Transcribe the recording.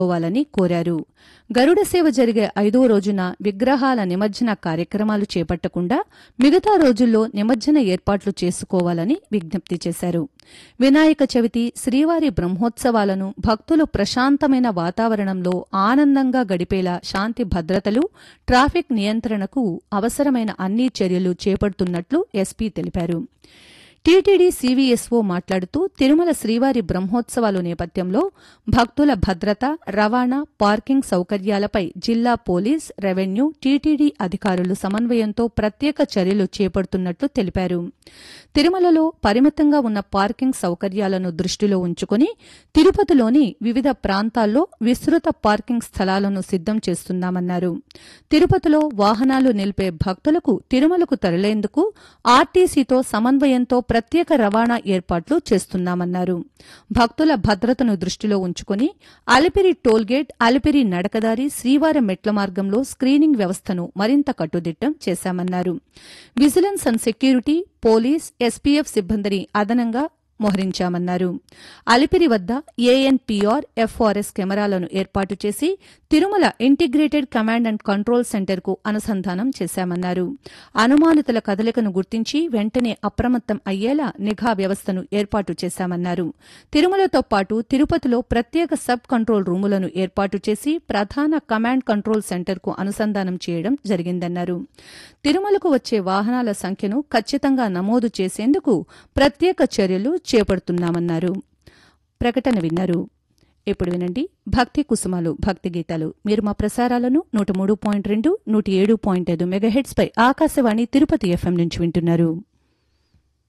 చేసుకోవాలని కోరారు గరుడ సేవ జరిగే ఐదో రోజున విగ్రహాల నిమజ్జన కార్యక్రమాలు చేపట్టకుండా మిగతా రోజుల్లో నిమజ్జన ఏర్పాట్లు చేసుకోవాలని విజ్ఞప్తి చేశారు వినాయక చవితి శ్రీవారి బ్రహ్మోత్సవాలను భక్తులు ప్రశాంతమైన వాతావరణంలో ఆనందంగా గడిపేలా శాంతి భద్రతలు ట్రాఫిక్ నియంత్రణకు అవసరమైన అన్ని చర్యలు చేపడుతున్నట్లు ఎస్పీ తెలిపారు టీటీడీ సీవీఎస్ఓ మాట్లాడుతూ తిరుమల శ్రీవారి బ్రహ్మోత్సవాలు నేపథ్యంలో భక్తుల భద్రత రవాణా పార్కింగ్ సౌకర్యాలపై జిల్లా పోలీస్ రెవెన్యూ టీటీడీ అధికారులు సమన్వయంతో ప్రత్యేక చర్యలు చేపడుతున్నట్లు తెలిపారు తిరుమలలో పరిమితంగా ఉన్న పార్కింగ్ సౌకర్యాలను దృష్టిలో ఉంచుకుని తిరుపతిలోని వివిధ ప్రాంతాల్లో విస్తృత పార్కింగ్ స్థలాలను సిద్దం చేస్తున్నామన్నారు తిరుపతిలో వాహనాలు నిలిపే భక్తులకు తిరుమలకు తరలేందుకు ఆర్టీసీతో సమన్వయంతో ప్రత్యేక రవాణా ఏర్పాట్లు చేస్తున్నామన్నారు భక్తుల భద్రతను దృష్టిలో ఉంచుకుని అలిపిరి టోల్గేట్ అలిపిరి నడకదారి శ్రీవారి మెట్ల మార్గంలో స్క్రీనింగ్ వ్యవస్థను మరింత కట్టుదిట్టం చేశామన్నారు vigilance and security police SPF సిబ్బందిని అదనంగా మోహరించామన్నారు అలిపిరి వద్ద ఏఎన్పీఆర్ ఎఫ్ఆర్ఎస్ కెమెరాలను ఏర్పాటు చేసి Tirumala integrated command and control సెంటర్కు అనుసంధానం చేశామన్నారు అనుమానితుల కదలికను గుర్తించి వెంటనే అప్రమత్తం అయ్యేలా నిఘా వ్యవస్థను ఏర్పాటు చేశామన్నారు తిరుమలతో పాటు తిరుపతిలో ప్రత్యేక సబ్ కంట్రోల్ రూములను ఏర్పాటు చేసి ప్రధాన కమాండ్ కంట్రోల్ సెంటర్కు అనుసంధానం చేయడం జరిగిందన్నారు తిరుమలకు వచ్చే వాహనాల సంఖ్యను ఖచ్చితంగా నమోదు చేసేందుకు ప్రత్యేక చర్యలు చేపడుతున్నామన్నారు ప్రకటన విన్నారు ఇప్పుడు వినండి భక్తి కుసుమాలు భక్తి గీతాలు మీరు మా ప్రసారాలను నూట మూడు పాయింట్ రెండు నూట ఏడు పాయింట్ ఐదు మెగాహెట్స్ పై ఆకాశవాణి తిరుపతి ఎఫ్ఎం నుంచి వింటున్నారు